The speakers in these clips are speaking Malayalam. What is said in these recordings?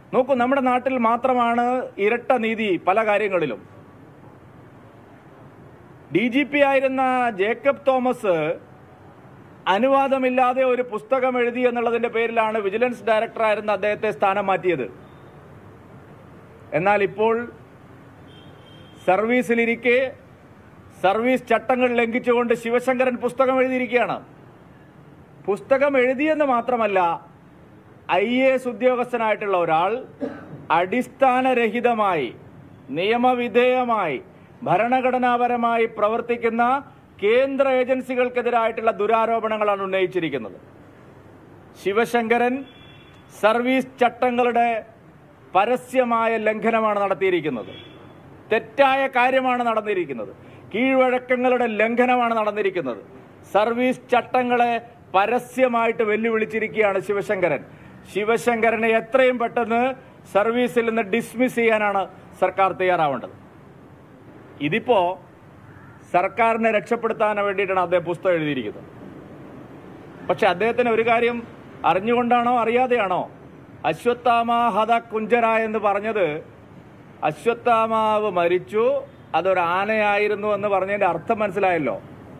നോക്കൂ നമ്മുടെ നാട്ടിൽ മാത്രമാണ് ഇരട്ട നീതി പല കാര്യങ്ങളിലും ഡി ജി പി ആയിരുന്ന ജേക്കബ് തോമസ് അനുവാദമില്ലാതെ ഒരു പുസ്തകം എഴുതി എന്നുള്ളതിന്റെ പേരിലാണ് വിജിലൻസ് ഡയറക്ടറായിരുന്ന അദ്ദേഹത്തെ സ്ഥാനം മാറ്റിയത് എന്നാൽ ഇപ്പോൾ സർവീസിലിരിക്കെ സർവീസ് ചട്ടങ്ങൾ ലംഘിച്ചുകൊണ്ട് ശിവശങ്കരൻ പുസ്തകം എഴുതിയിരിക്കുകയാണ് പുസ്തകം എഴുതിയെന്ന് മാത്രമല്ല ഐ എ എസ് ഉദ്യോഗസ്ഥനായിട്ടുള്ള ഒരാൾ അടിസ്ഥാനരഹിതമായി നിയമവിധേയമായി ഭരണഘടനാപരമായി പ്രവർത്തിക്കുന്ന കേന്ദ്ര ഏജൻസികൾക്കെതിരായിട്ടുള്ള ദുരാരോപണങ്ങളാണ് ഉന്നയിച്ചിരിക്കുന്നത് ശിവശങ്കരൻ സർവീസ് ചട്ടങ്ങളുടെ പരസ്യമായ ലംഘനമാണ് നടത്തിയിരിക്കുന്നത് തെറ്റായ കാര്യമാണ് നടന്നിരിക്കുന്നത് കീഴ്വഴക്കങ്ങളുടെ ലംഘനമാണ് നടന്നിരിക്കുന്നത് സർവീസ് ചട്ടങ്ങളെ പരസ്യമായിട്ട് വെല്ലുവിളിച്ചിരിക്കുകയാണ് ശിവശങ്കരൻ ശിവശങ്കരനെ എത്രയും പെട്ടെന്ന് സർവീസിൽ നിന്ന് ഡിസ്മിസ് ചെയ്യാനാണ് സർക്കാർ തയ്യാറാവേണ്ടത് ഇതിപ്പോ സർക്കാരിനെ രക്ഷപ്പെടുത്താൻ വേണ്ടിയിട്ടാണ് അദ്ദേഹം പുസ്തകം എഴുതിയിരിക്കുന്നത് പക്ഷെ അദ്ദേഹത്തിന് ഒരു കാര്യം അറിഞ്ഞുകൊണ്ടാണോ അറിയാതെയാണോ അശ്വത്ഥാമ ഹത കുഞ്ചര എന്ന് പറഞ്ഞത് അശ്വത്ഥാമാവ് മരിച്ചു അതൊരു ആനയായിരുന്നു എന്ന് പറഞ്ഞതിന്റെ അർത്ഥം മനസ്സിലായല്ലോ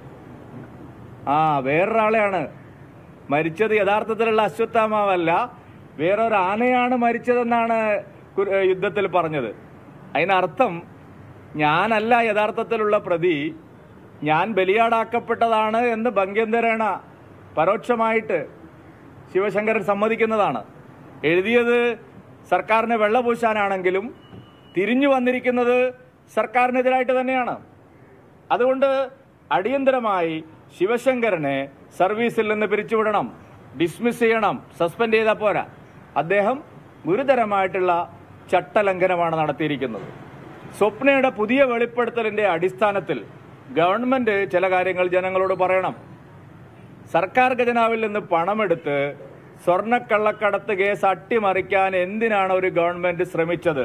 ആ വേറൊരാളെയാണ് മരിച്ചത് യഥാർത്ഥത്തിലുള്ള അശ്വത്ഥാമാവല്ല വേറൊരു ആനയാണ് മരിച്ചതെന്നാണ് കു- ഏ, യുദ്ധത്തിൽ പറഞ്ഞത് അതിനർത്ഥം ഞാനല്ല യഥാർത്ഥത്തിലുള്ള പ്രതി ഞാൻ ബലിയാടാക്കപ്പെട്ടതാണ് എന്ന് ഭംഗ്യന്തരേണ പരോക്ഷമായിട്ട് ശിവശങ്കരൻ സമ്മതിക്കുന്നതാണ് എഴുതിയത് സർക്കാരിനെ വെള്ളപൂശാനാണെങ്കിലും തിരിഞ്ഞു വന്നിരിക്കുന്നത് സർക്കാരിനെതിരായിട്ട് തന്നെയാണ് അതുകൊണ്ട് അടിയന്തരമായി ശിവശങ്കരനെ സർവീസിൽ നിന്ന് പിരിച്ചുവിടണം ഡിസ്മിസ് ചെയ്യണം സസ്പെൻഡ് ചെയ്താൽ പോരാ അദ്ദേഹം ഗുരുതരമായിട്ടുള്ള ചട്ടലംഘനമാണ് നടത്തിയിരിക്കുന്നത് സ്വപ്നയുടെ പുതിയ വെളിപ്പെടുത്തലിന്റെ അടിസ്ഥാനത്തിൽ ഗവൺമെന്റ് ചില കാര്യങ്ങൾ ജനങ്ങളോട് പറയണം സർക്കാർ ഖജനാവിൽ നിന്ന് പണമെടുത്ത് സ്വർണ്ണക്കള്ളക്കടത്ത് കേസ് അട്ടിമറിക്കാൻ എന്തിനാണ് ഒരു ഗവൺമെന്റ് ശ്രമിച്ചത്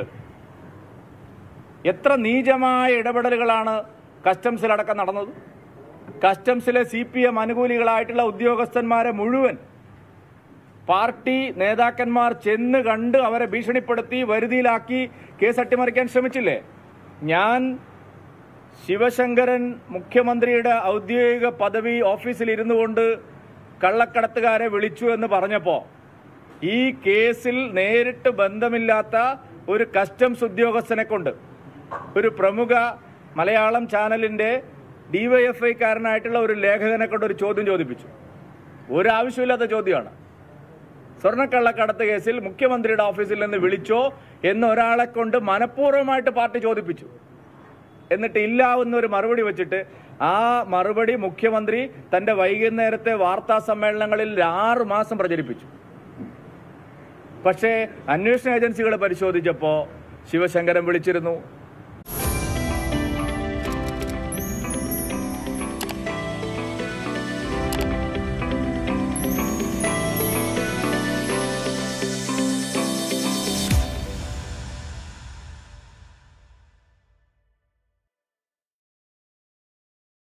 എത്ര നീചമായ ഇടപെടലുകളാണ് കസ്റ്റംസിലടക്കം നടന്നത് കസ്റ്റംസിലെ സി പി എം അനുകൂലികളായിട്ടുള്ള ഉദ്യോഗസ്ഥന്മാരെ മുഴുവൻ പാർട്ടി നേതാക്കന്മാർ ചെന്ന് കണ്ട് അവരെ ഭീഷണിപ്പെടുത്തി വരുതിയിലാക്കി കേസ് അട്ടിമറിക്കാൻ ശ്രമിച്ചില്ലേ ഞാൻ ശിവശങ്കരൻ മുഖ്യമന്ത്രിയുടെ ഔദ്യോഗിക പദവി ഓഫീസിൽ ഇരുന്നു കൊണ്ട് കള്ളക്കടത്തുകാരെ വിളിച്ചു എന്ന് പറഞ്ഞപ്പോൾ ഈ കേസിൽ നേരിട്ട് ബന്ധമില്ലാത്ത ഒരു കസ്റ്റംസ് ഉദ്യോഗസ്ഥനെ കൊണ്ട് ഒരു പ്രമുഖ മലയാളം ചാനലിന്റെ ഡിവൈഎഫ്ഐക്കാരനായിട്ടുള്ള ഒരു ലേഖകനെ കൊണ്ട് ഒരു ചോദ്യം ചോദിപ്പിച്ചു ഒരാവശ്യമില്ലാത്ത ചോദ്യമാണ് സ്വർണ്ണക്കള്ളക്കടത്ത് കേസിൽ മുഖ്യമന്ത്രിയുടെ ഓഫീസിൽ നിന്ന് വിളിച്ചോ എന്ന് ഒരാളെ കൊണ്ട് മനഃപൂർവ്വമായിട്ട് പാർട്ടി ചോദിപ്പിച്ചു എന്നിട്ട് ഇല്ലാവുന്ന ഒരു മറുപടി വെച്ചിട്ട് ആ മറുപടി മുഖ്യമന്ത്രി തന്റെ വൈകുന്നേരത്തെ വാർത്താ സമ്മേളനങ്ങളിൽ ആറ് മാസം പ്രചരിപ്പിച്ചു പക്ഷേ അന്വേഷണ ഏജൻസികൾ പരിശോധിച്ചപ്പോൾ ശിവശങ്കരൻ വിളിച്ചിരുന്നു